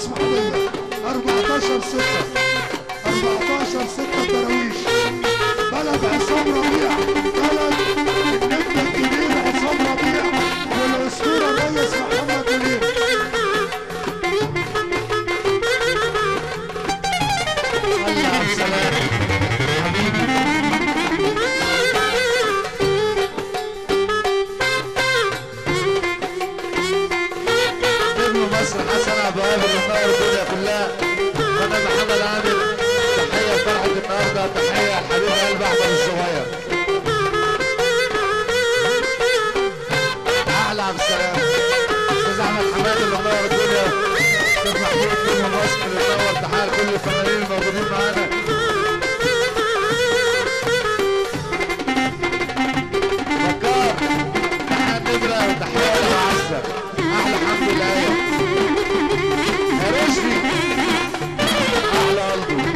اسماعيليه 14 6 14 6 دراويش بلد عصام ربيع بلد النجم الكبير عصام ربيع والاسطوره الريس محمد منير صلي على السلام نجم مصر حسن ابو هاب اللي منور الدنيا كلها انا محمد عامر تحيه فرحه النهارده تحيه لحبيب قلب احمد الصغير احلى عبد السلام استاذ احمد حماد اللي منور الدنيا استاذ محمود نجم مصر اللي منور تحيه لكل الفنانين الموجودين معانا بكار تحيه النمره وتحيه للعسل احلى حمد لله يا رشدي احلى قلبي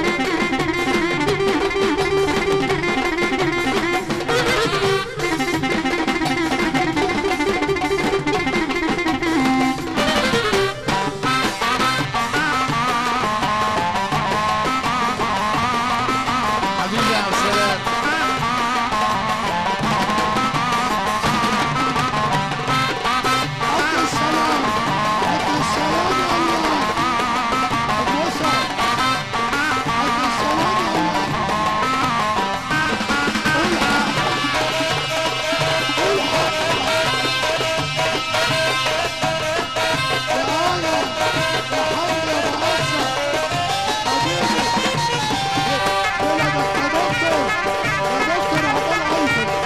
حبيبي يا عبد السلام عبد السلام عبد السلام يا الله ابو اسعد عبد السلام يا الله الحق الحق تعالى يا حمد يا ابو عزه حبيبي ولدك يا دكتور يا دكتور عقبال عيشك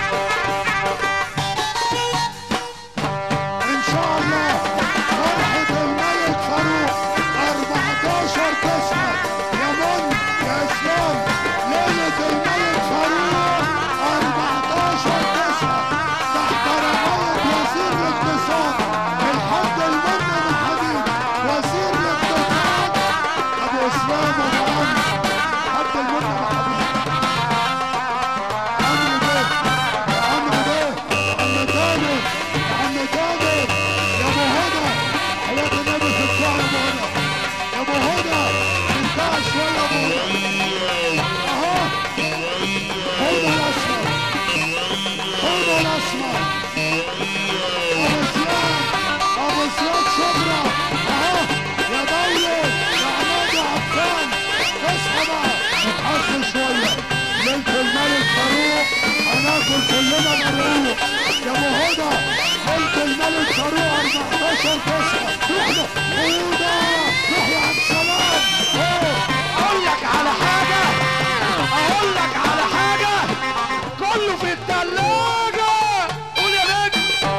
ان شاء الله فرحة الملك فاروق 14 9 يا من يا اسلام ليلة الملك فاروق 14 9 تحت رعاية وزير الاقتصاد الحاج المنعم الحبيب وزير الاقتصاد ابو اسلام ابو عمرو حاج المنعم الحبيب عمرو بيه عمرو بيه عم تامر عم تامر يا ابو هدى حياة النبي في الكوع يا ابو هدى يا ابو هدى انتهى شوية يا ابو هدى اهو هدى الاسمر هدى الاسمر ابو زياد ابو زياد شبرا اهو يا دولة يا عماد يا عفان اصحى بقى اتحسن شوية ليلة الملك فاروق هناكل كلنا مرقوق يا ابو هدى ليلة الملك فاروق 14 9 روح هدى روح يا عبد السلام اهو اقول لك على حاجة اقول لك على حاجة كله في التلاجة قول يا نجم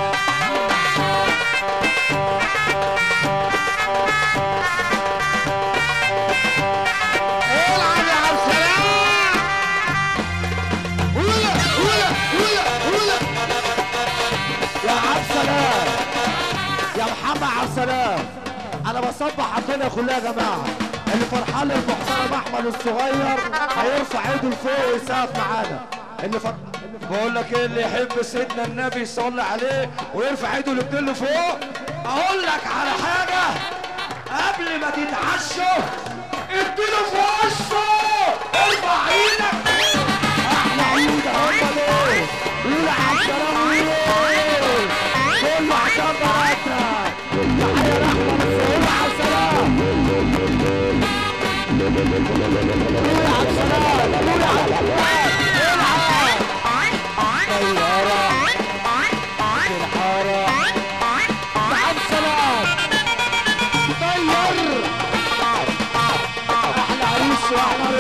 العب يا عبد السلام ولا ولا ولا ولا يا عبد السلام يا محمد عبد السلام انا بصبح على الدنيا كلها يا جماعه اللي فرحان المحترم احمد الصغير هيرفع ايده لفوق ويسقف معانا اللي فر... بقول لك ايه اللي يحب سيدنا النبي يصلي عليه ويرفع ايده الاتنين لفوق اقول لك على حاجه قبل ما تتعشوا اديله في وشه ارفع ايدك احلى عيد هم ليه قول عبد السلام ليه كله عشان بناتنا تحيه لاحمد الصغير عبد السلام قول عبد السلام قول عبد السلام العب طيارة الحارة عبد السلام طير احلى عريس واحمر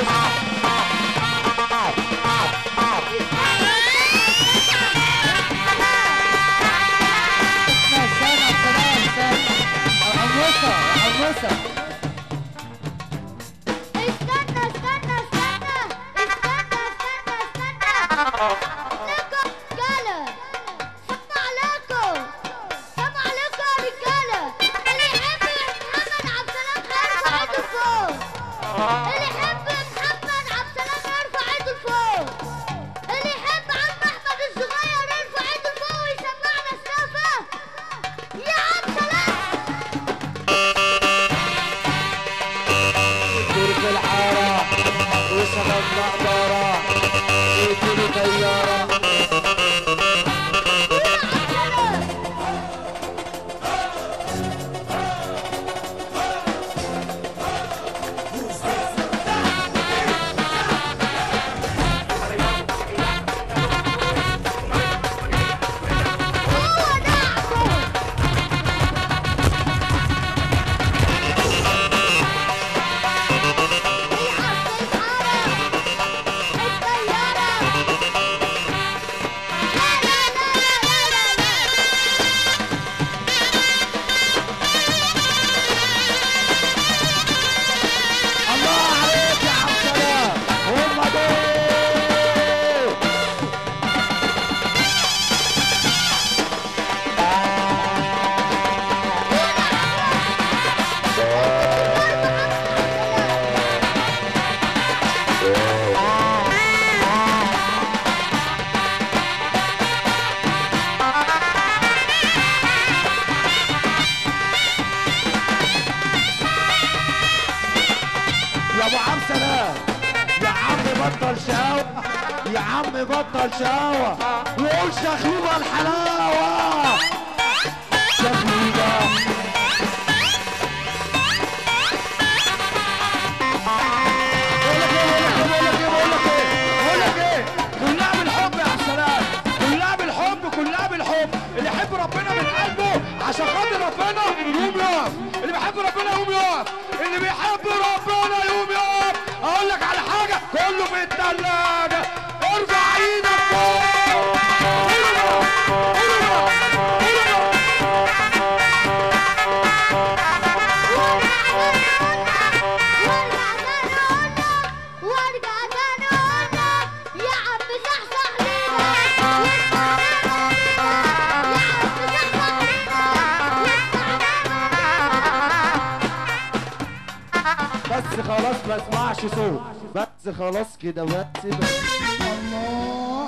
اسمه نقدرة اديني طيارة هو ده عصفور هي عالسحارة الطيارة لا لا لا لا لا لا الله عليك يا عم سلام هم دول يا ابو عم سلام يا عم بطل شقاوة يا عم بطل شقاوة وقول شخيبة الحلاوة شخيبة بقول لك ايه بقول لك ايه بقول لك ايه كلها بالحب يا عبد السلام كلها بالحب كلها بالحب اللي يحب ربنا من قلبه عشان خاطر ربنا يقوم يقف اللي بيحب ربنا يقوم يقف اللي بيحب ربنا يقوم يقف اقول لك على حاجه كله في الثلاجه ارفع ايدك فوق قولوا قولوا قولوا وارجع تاني اقولك يا عم صحصح لينا واسمع لينا يا عم صحصح لينا بس خلاص ما اسمعش صوت بس خلاص كده بس بس الله